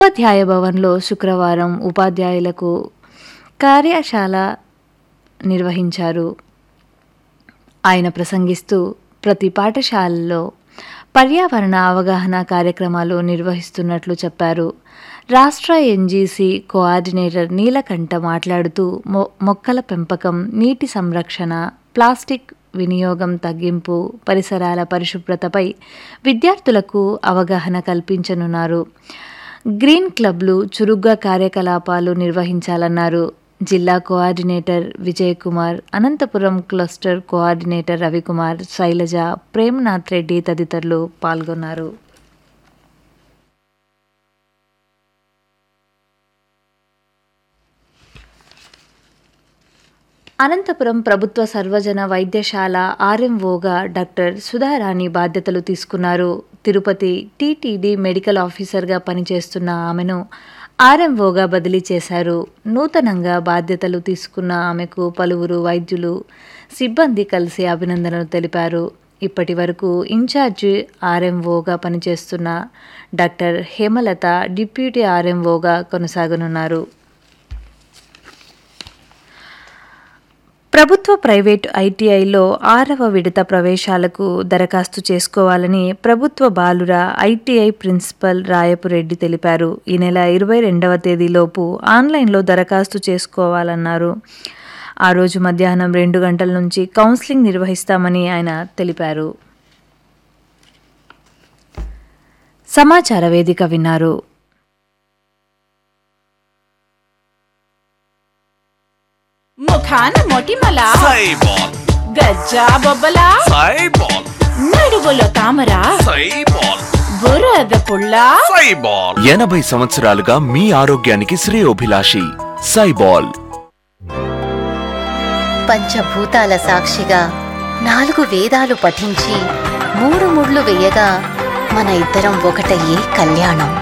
ఉపాధ్యాయ భవన్లో శుక్రవారం ఉపాధ్యాయులకు కార్యశాల నిర్వహించారు ఆయన ప్రసంగిస్తూ ప్రతి పాఠశాలలో పర్యావరణ అవగాహన కార్యక్రమాలు నిర్వహిస్తున్నట్లు చెప్పారు రాష్ట్ర ఎన్జీసీ కోఆర్డినేటర్ నీలకంఠ మాట్లాడుతూ మొ మొక్కల పెంపకం నీటి సంరక్షణ ప్లాస్టిక్ వినియోగం తగ్గింపు పరిసరాల పరిశుభ్రతపై విద్యార్థులకు అవగాహన కల్పించనున్నారు గ్రీన్ క్లబ్లు చురుగ్గా కార్యకలాపాలు నిర్వహించాలన్నారు జిల్లా coordinator Vijay Kumar Anantapuram cluster coordinator Ravikumar Sailaja Premnath Reddy తదితరులు పాల్గొన్నారు అనంతపురం ప్రభుత్వ సర్వజన వైద్యశాల ఆర్ఎంఓగా డాక్టర్ సుధారాణి బాధ్యతలు తీసుకున్నారు తిరుపతి టీటీడీ మెడికల్ ఆఫీసర్గా పనిచేస్తున్న ఆమెను ఆర్ఎంఓగా బదిలీ చేశారు నూతనంగా బాధ్యతలు తీసుకున్న ఆమెకు పలువురు వైద్యులు సిబ్బంది కలిసి అభినందనలు తెలిపారు ఇప్పటి వరకు ఇన్ఛార్జి ఆర్ఎంఓగా పనిచేస్తున్న డాక్టర్ హేమలత డిప్యూటీ ఆర్ఎంఓగా కొనసాగనున్నారు ప్రభుత్వ ప్రైవేటు ఐటీఐలో ఆరవ విడత ప్రవేశాలకు దరఖాస్తు చేసుకోవాలని ప్రభుత్వ బాలుర ఐటీఐ ప్రిన్సిపల్ రాయపురెడ్డి తెలిపారు ఈ నెల ఇరవై రెండవ తేదీలోపు ఆన్లైన్లో దరఖాస్తు చేసుకోవాలన్నారు ఆ రోజు మధ్యాహ్నం రెండు గంటల నుంచి కౌన్సిలింగ్ నిర్వహిస్తామని ఆయన తెలిపారు సమాచార వేదిక విన్నారు ముఖాన మొటిమల సైబాల్ గజ్జా బొబ్బల సైబాల్ నడువులో తామర సైబాల్ బురద పుల్ల సైబాల్ ఎనభై సంవత్సరాలుగా మీ ఆరోగ్యానికి శ్రేయోభిలాషి సైబాల్ పంచభూతాల సాక్షిగా నాలుగు వేదాలు పఠించి మూడు ముళ్ళు వేయగా మన ఇద్దరం ఒకటయ్యే కళ్యాణం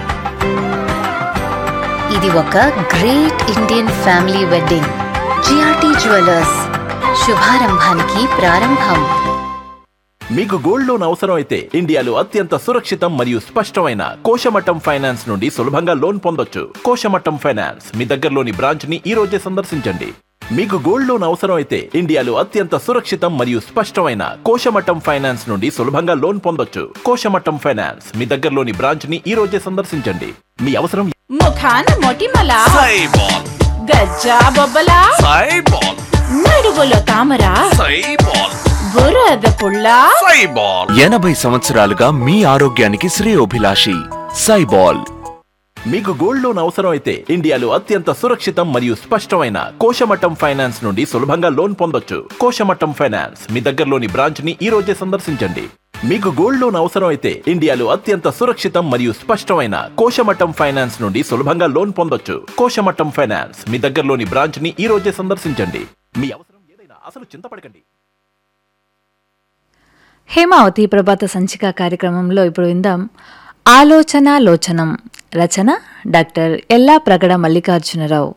ఇది ఒక great Indian family wedding GRT jewellers శుభారంభానికి ప్రారంభం మీకు గోల్డ్ లోన్ అవసరం అయితే ఇండియాలో అత్యంత సురక్షితం మరియు స్పష్టమైన కోశమట్టం ఫైనాన్స్ నుండి సులభంగా లోన్ పొందొచ్చు కోశమట్టం ఫైనాన్స్ మీ దగ్గరలోని బ్రాంచ్ ని ఈ రోజే సందర్శించండి మీకు గోల్డ్ లోన్ అవసరం అయితే ఇండియాలో అత్యంత సురక్షితం మరియు స్పష్టమైన కోశమట్టం ఫైనాన్స్ నుండి సులభంగా లోన్ పొందొచ్చు కోశమట్టం ఫైనాన్స్ మీ దగ్గరలోని బ్రాంచ్ ని ఈ రోజే సందర్శించండి మీ అవసరం ముఖాన మొటిమల సైబాల్ గజ్జా బొబ్బల సైబాల్ నడువులో తామర సైబాల్ బురద పుల్ల సైబాల్ ఎనభై సంవత్సరాలుగా మీ ఆరోగ్యానికి శ్రేయోభిలాషి సైబాల్ మీకు గోల్డ్ లోన్ అవసరం అయితే ఇండియాలో అత్యంత సురక్షితం మరియు స్పష్టమైన కోశమట్టం ఫైనాన్స్ నుండి సులభంగా లోన్ పొందొచ్చు కోశమట్టం ఫైనాన్స్ మీ దగ్గరలోని బ్రాంచ్ ని ఈ రోజే సందర్శించండి మీకు గోల్డ్ లోన్ అవసరం అయితే ఇండియాలో అత్యంత సురక్షితం మరియు స్పష్టమైన కోశమట్టం ఫైనాన్స్ నుండి సులభంగా లోన్ పొందొచ్చు కోశమట్టం ఫైనాన్స్ మీ దగ్గరలోని బ్రాంచ్ ని ఈ రోజే సందర్శించండి మీ అవసరం ఏదైనా అసలు చింతపడకండి హేమావతి ప్రభాత సంచిక కార్యక్రమంలో ఇప్పుడు విందాం ఆలోచన లోచనం రచన డాక్టర్ ఎల్లా ప్రగడ మల్లికార్జునరావు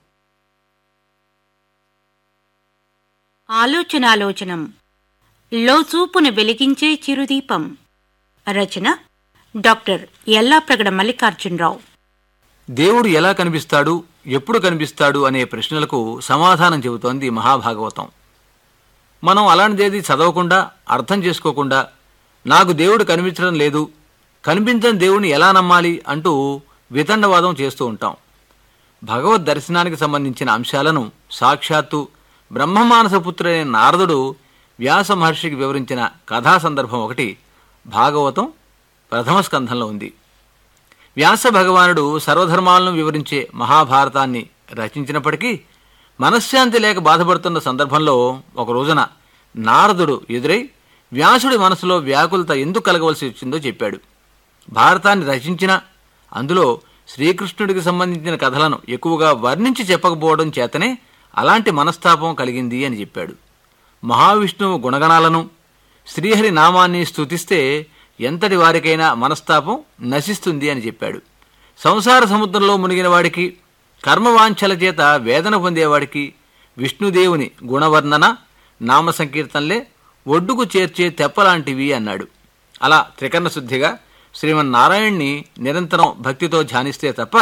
ఆలోచనాలోచనం లోచూపును వెలిగించే చిరుదీపం రచన డాక్టర్ ఎల్లాప్రగడ మల్లికార్జునరావు దేవుడు ఎలా కనిపిస్తాడు ఎప్పుడు కనిపిస్తాడు అనే ప్రశ్నలకు సమాధానం చెబుతోంది మహాభాగవతం మనం అలాంటిదేది చదవకుండా అర్థం చేసుకోకుండా నాకు దేవుడు కనిపించడం లేదు కనిపించని దేవుణ్ణి ఎలా నమ్మాలి అంటూ వితండవాదం చేస్తూ ఉంటాం భగవద్ దర్శనానికి సంబంధించిన అంశాలను సాక్షాత్తు బ్రహ్మమానసపుత్రుడైన నారదుడు వ్యాస మహర్షికి వివరించిన కథా సందర్భం ఒకటి భాగవతం ప్రథమ స్కంధంలో ఉంది వ్యాస భగవానుడు సర్వధర్మాలను వివరించే మహాభారతాన్ని రచించినప్పటికీ మనశ్శాంతి లేక బాధపడుతున్న సందర్భంలో ఒక రోజున నారదుడు ఎదురై వ్యాసుడి మనసులో వ్యాకులత ఎందుకు కలగవలసి వచ్చిందో చెప్పాడు భారతాన్ని రచించినా అందులో శ్రీకృష్ణుడికి సంబంధించిన కథలను ఎక్కువగా వర్ణించి చెప్పకపోవడం చేతనే అలాంటి మనస్తాపం కలిగింది అని చెప్పాడు మహావిష్ణువు గుణగణాలను శ్రీహరి నామాన్ని స్తుతిస్తే ఎంతటి వారికైనా మనస్తాపం నశిస్తుంది అని చెప్పాడు సంసార సముద్రంలో మునిగిన వాడికి కర్మవాంఛల చేత వేదన పొందేవాడికి విష్ణుదేవుని గుణవర్ణన నామ సంకీర్తనలే ఒడ్డుకు చేర్చే తెప్పలాంటివి అన్నాడు అలా త్రికరణ శుద్ధిగా శ్రీమన్నారాయణ్ణి నిరంతరం భక్తితో ధ్యానిస్తే తప్ప